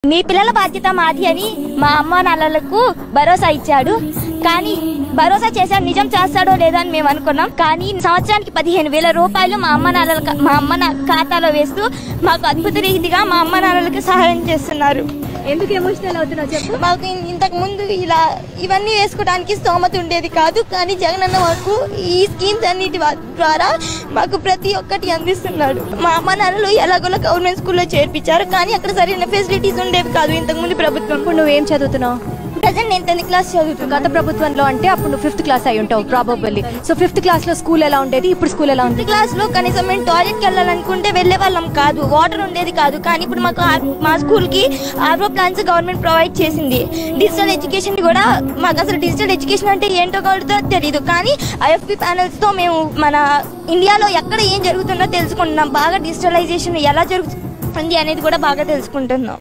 మీ పిల్లల బాధ్యత మాది అని మా అమ్మ నాన్నలకు భరోసా ఇచ్చాడు కానీ భరోసా చేశాడు నిజం చేస్తాడో లేదో అని మేము అనుకున్నాం కానీ సంవత్సరానికి పదిహేను వేల రూపాయలు మా అమ్మ నాన్నల మా అమ్మ నా ఖాతాలో వేస్తూ మాకు అద్భుత రీతిగా మా అమ్మ నాన్నలకు సహాయం చేస్తున్నారు ఎందుకు ఎమోషనల్ అవుతున్నావు చెప్పు మాకు ఇన్- ఇంతకు ముందు ఇలా ఇవన్నీ వేసుకోవడానికి స్తోమత ఉండేది కాదు కానీ జగనన్న మాకు ఈ స్కీమ్స్ అన్నిటి వా- ద్వారా మాకు ప్రతి ఒక్కటి అందిస్తున్నాడు మా అమ్మ నాన్నలు ఎలాగోలా గవర్నమెంట్ స్కూల్లో చేర్పించారు కానీ అక్కడ సరైన ఫెసిలిటీస్ ఉండేవి కాదు ఇంతకు ముందు ప్రభుత్వం ఇప్పుడు నువ్వేం చదువుతున్నావు ప్రజెంట్ నేను టెన్త్ క్లాస్ చదువుతున్నాను గత ప్రభుత్వంలో అంటే అప్పుడు నువ్వు ఫిఫ్త్ క్లాస్ అయి ఉంటావు ప్రాబబల్లీ సో ఫిఫ్త్ క్లాస్ లో స్కూల్ ఎలా ఉండేది ఇప్పుడు స్కూల్ ఎలా ఉంది ఫిఫ్త్ క్లాస్ లో కనీసం మేము టాయిలెట్కి వెళ్ళాలనుకుంటే వెళ్ళే వాళ్ళం కాదు వాటర్ ఉండేది కాదు కానీ ఇప్పుడు మాకు ఆ- మా స్కూల్ కి ఆర్ఓ ప్లాన్స్ గవర్నమెంట్ ప్రొవైడ్ చేసింది డిజిటల్ ఎడ్యుకేషన్ కూడా మాకు అసలు డిజిటల్ ఎడ్యుకేషన్ అంటే ఏంటో కూడా తెలియదు కానీ ఐఎఫ్పి ప్యానల్స్ తో మేము మన ఇండియాలో ఎక్కడ ఏం జరుగుతుందో తెలుసుకుంటున్నాం బాగా డిజిటలైజేషన్ ఎలా జరుగుతుంది అనేది కూడా బాగా తెలుసుకుంటున్నాం